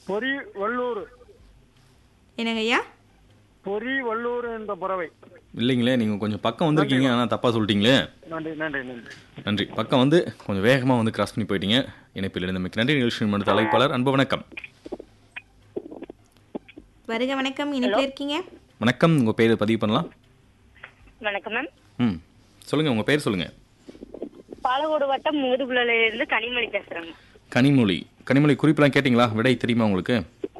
பொறி வல்லூர் என்னங்க ஐயா பொறி வல்லூர் என்ற பறவை இல்லைங்களே நீங்கள் கொஞ்சம் பக்கம் வந்திருக்கீங்க ஆனால் தப்பாக சொல்லிட்டீங்களே நன்றி நன்றி நன்றி நன்றி பக்கம் வந்து கொஞ்சம் வேகமாக வந்து கிராஸ் பண்ணி போயிட்டீங்க இணைப்பில் இருந்தமைக்கு நன்றி நிகழ்ச்சி மனு தலைப்பாளர் அன்பு வணக்கம் வருக வணக்கம் இனிப்பில் இருக்கீங்க வணக்கம் உங்கள் பேர் பதிவு பண்ணலாம் வணக்கம் மேம் ம் சொல்லுங்கள் உங்கள் பேர் சொல்லுங்கள் பாலக்கோடு வட்டம் முதுகுலையிலிருந்து கனிமொழி பேசுறேங்க கனிமொழி கனிமொழி குறிப்பெல்லாம் கேட்டிங்களா விடை தெரியுமா உங்களுக்கு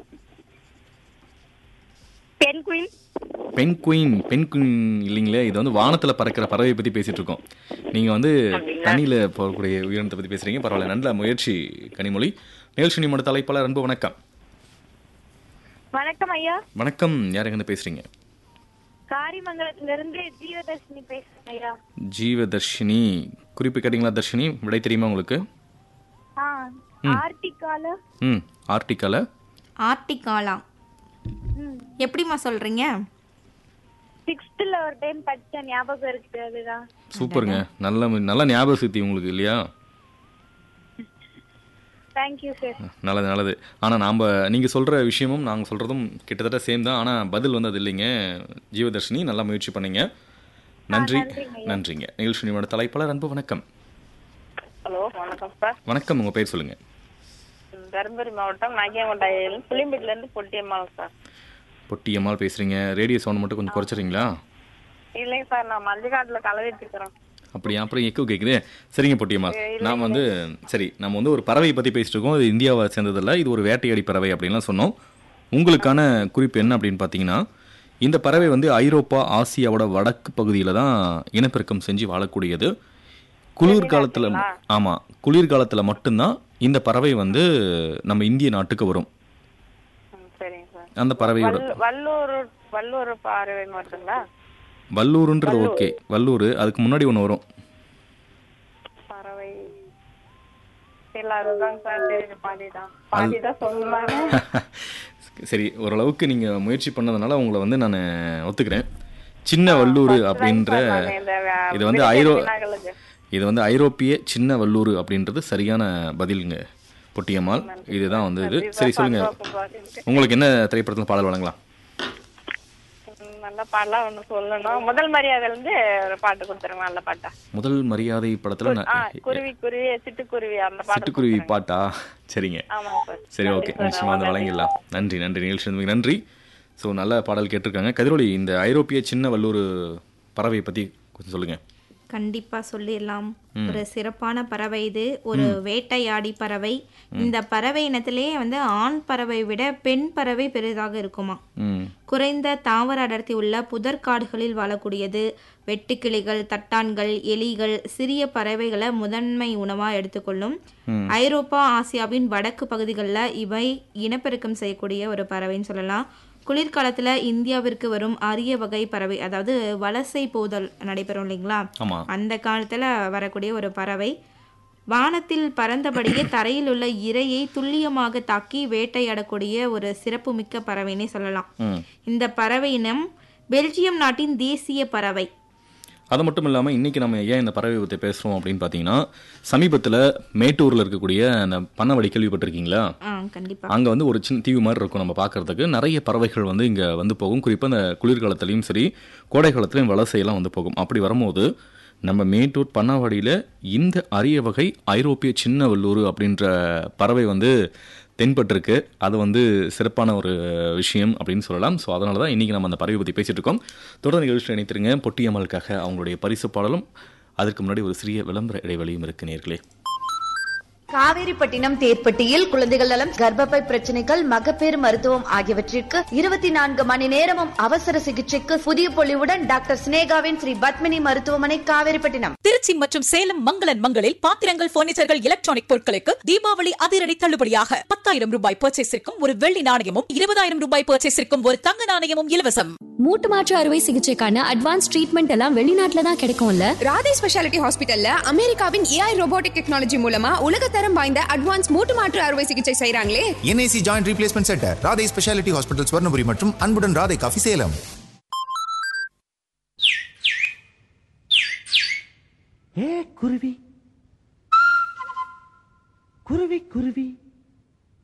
பெண் குயின் பெண் குயின் பெண் குயின் இல்லைங்களே இது வந்து வானத்தில் பறக்கிற பறவையை பற்றி பேசிட்டு இருக்கோம் நீங்கள் வந்து தண்ணியில் போகக்கூடிய உயிரினத்தை பற்றி பேசுகிறீங்க பரவாயில்ல நல்ல முயற்சி கனிமொழி நிகழ்ச்சி நிமிட தலைப்பாளர் அன்பு வணக்கம் வணக்கம் ஐயா வணக்கம் யார் எங்கேருந்து பேசுகிறீங்க காரிமங்கலத்திலிருந்து ஜீவதர்ஷினி பேசுறேன் ஐயா ஜீவதர்ஷினி குறிப்பு கேட்டிங்களா தர்ஷினி விடை தெரியுமா உங்களுக்கு ஆ ஆர்டிகால ம் ஆர்டிக்கல ஆர்டிகாலா எப்படிம்மா சொல்றீங்க சிக்ஸ்த்ல ஒரு டைம் படிச்ச ஞாபகம் இருக்கு அதுதான் சூப்பருங்க நல்ல நல்ல ஞாபக சக்தி உங்களுக்கு இல்லையா தேங்க்யூ சார் நல்லது நல்லது ஆனால் நாம் நீங்கள் சொல்கிற விஷயமும் நாங்கள் சொல்கிறதும் கிட்டத்தட்ட சேம் தான் ஆனால் பதில் வந்து அது இல்லைங்க ஜீவதர்ஷினி நல்லா முயற்சி பண்ணீங்க நன்றி நன்றிங்க நிகழ்ச்சி நிமிட தலைப்பாளர் அன்பு வணக்கம் ஹலோ வணக்கம் சார் வணக்கம் உங்கள் பேர் சொல்லுங்கள் தருமபுரி மாவட்டம் நாகியாங்கொண்டாயில் புளிம்பட்டில இருந்து பொட்டியம்மாள் சார் பொட்டியம்மாள் பேசுகிறீங்க ரேடியோ சவுண்ட் மட்டும் கொஞ்சம் குறைச்சிறீங்களா இல்லைங்க சார் நான் மல்லிகாட்டுல கலவிட்டு இருக்கிறேன் அப்படியா அப்புறம் எக்கோ கேட்குது சரிங்க பொட்டியம்மா நாம் வந்து சரி நம்ம வந்து ஒரு பறவை பற்றி பேசிட்டு இருக்கோம் இது இந்தியாவை சேர்ந்ததில்ல இது ஒரு வேட்டையாடி பறவை அப்படின்லாம் சொன்னோம் உங்களுக்கான குறிப்பு என்ன அப்படின்னு பார்த்தீங்கன்னா இந்த பறவை வந்து ஐரோப்பா ஆசியாவோட வடக்கு பகுதியில் தான் இனப்பெருக்கம் செஞ்சு வாழக்கூடியது குளிர்காலத்தில் ஆமாம் குளிர்காலத்தில் மட்டும்தான் இந்த பறவை வந்து நம்ம இந்திய நாட்டுக்கு வரும் ம், சரிங்க சார் அந்த பறவையோட வல்லூ- வல்லூர் வல்லூர் பறவை மட்டுங்களா வல்லூருன்றது ஓகே வல்லூர் அதுக்கு முன்னாடி ஒன்று வரும் பறவை இல்ல அதுதான் சார் தெரியுது பாதிதான் பாதிதான் சொல்லலான்னு சரி ஓரளவுக்கு நீங்கள் முயற்சி பண்ணதுனால உங்களை வந்து நான் ஒத்துக்கிறேன் சின்ன வல்லூர் அப்படின்ற இது வந்து ஐரோ இது வந்து ஐரோப்பிய சின்ன வல்லூர் அப்படின்றது சரியான பதிலுங்க பொட்டியம்மாள் இதுதான் வந்து இது சரி சொல்லுங்க உங்களுக்கு என்ன திரைப்படத்தில் பாடல் வழங்கலாம் நல்ல பாடலாம் ஒண்ணு சொல்லணும் முதல் மரியாதையில இருந்து ஒரு பாட்டு கொடுத்துருங்க நல்ல பாட்டா முதல் மரியாதை படத்தில் ஆ குருவி குருவி சிட்டுக்குருவி அந்த பாட்டு சிட்டுக்குருவி பாட்டா சரிங்க ஆமாங்க சார் சரி ஓகே நிச்சயமா வந்து வழங்கிடலாம் நன்றி நன்றி நிகழ்ச்சி இருந்ததுக்கு நன்றி ஸோ நல்ல பாடல் கேட்டிருக்காங்க கதிரொலி இந்த ஐரோப்பிய சின்ன வல்லூர் பறவையை பற்றி கொஞ்சம் சொல்லுங்கள் கண்டிப்பா சொல்லிடலாம் ஒரு சிறப்பான பறவை இது ஒரு வேட்டையாடி பறவை இந்த பறவை இனத்திலே வந்து ஆண் பறவை விட பெண் பறவை பெரிதாக இருக்குமா ம் குறைந்த தாவர அடர்த்தி உள்ள புதர்காடுகளில் வாழக்கூடியது வெட்டுக்கிளிகள் தட்டான்கள் எலிகள் சிறிய பறவைகளை முதன்மை உணவா எடுத்துக்கொள்ளும் ஐரோப்பா ஆசியாவின் வடக்கு பகுதிகளில் இவை இனப்பெருக்கம் செய்யக்கூடிய ஒரு பறவைன்னு சொல்லலாம் குளிர்காலத்துல இந்தியாவிற்கு வரும் அரிய வகை பறவை அதாவது வலசை போதல் நடைபெறும் இல்லைங்களா ஆமாம் அந்த காலத்துல வரக்கூடிய ஒரு பறவை வானத்தில் பறந்தபடியே தரையில் உள்ள இரையை துல்லியமாக தாக்கி வேட்டையாடக்கூடிய ஒரு சிறப்புமிக்க பறவைனே சொல்லலாம் ம் இந்த பறவை இனம் பெல்ஜியம் நாட்டின் தேசிய பறவை அது மட்டும் இல்லாமல் இன்றைக்கி நம்ம ஏன் இந்த பறவை பற்றி பேசுகிறோம் அப்படின்னு பார்த்தீங்கன்னா சமீபத்தில் மேட்டூரில் இருக்கக்கூடிய அந்த பண்ணவடி கேள்விப்பட்டிருக்கீங்களா ஆ கண்டிப்பா அங்கே வந்து ஒரு சின்ன தீவு மாதிரி இருக்கும் நம்ம பார்க்கறதுக்கு நிறைய பறவைகள் வந்து இங்கே வந்து போகும் குறிப்பாக இந்த குளிர்காலத்துலேயும் சரி கோடை காலத்துலையும் வலசையெல்லாம் வந்து போகும் அப்படி வரும்போது நம்ம மேட்டூர் பண்ணாவாடியில் இந்த அரிய வகை ஐரோப்பிய சின்ன வல்லூர் அப்படின்ற பறவை வந்து தென்பட்டிருக்கு அது வந்து சிறப்பான ஒரு விஷயம் அப்படின்னு சொல்லலாம் ஸோ அதனால தான் இன்றைக்கி நம்ம அந்த பறவை பற்றி பேசிகிட்டு இருக்கோம் தொடர்ந்து நிகழ்ச்சியில் இணைத்திருங்க பொட்டியம்மலுக்காக அவங்களுடைய பரிசு பாடலும் அதற்கு முன்னாடி ஒரு சிறிய விளம்பர இடைவெளியும் இருக்கு நேர்களே காவேரிப்பட்டினம் தேர்ப்பட்டியில் குழந்தைகள் நலம் கர்ப்பப்பை பிரச்சனைகள் மகப்பேறு மருத்துவம் ஆகியவற்றிற்கு இருபத்தி நான்கு மணி நேரமும் அவசர சிகிச்சைக்கு புதிய பொலிவுடன் டாக்டர் சினேகாவின் ஸ்ரீ பத்மினி மருத்துவமனை காவேரிப்பட்டினம் திருச்சி மற்றும் சேலம் மங்களன் மங்களில் பாத்திரங்கள் பர்னிச்சர்கள் எலக்ட்ரானிக் பொருட்களுக்கு தீபாவளி அதிரடி தள்ளுபடியாக பத்தாயிரம் ரூபாய் பர்ச்சேஸிற்கும் ஒரு வெள்ளி நாணயமும் இருபதாயிரம் ரூபாய் பர்ச்சேஸிற்கும் ஒரு தங்க நாணயமும் இலவசம் மூட்டு மாற்று அறுவை சிகிச்சைக்கான அட்வான்ஸ் ட்ரீட்மெண்ட் எல்லாம் வெளிநாட்டுல தான் கிடைக்கும்ல ராதே ஸ்பெஷாலிட்டி ஹாஸ்பிட்டல்ல அமெரிக்காவின் ஏஐ ரோபோட்டிக் டெக்னாலஜி மூலமா உலகத்தரம் வாய்ந்த அட்வான்ஸ் மூட்டு மாற்று அறுவை சிகிச்சை செய்றாங்களே NIC joint replacement centre Radhai speciality hospital Swarnapuri மற்றும் அன்புடன் ராதை காஃபி சேலம் ஏ குருவி குருவி குருவி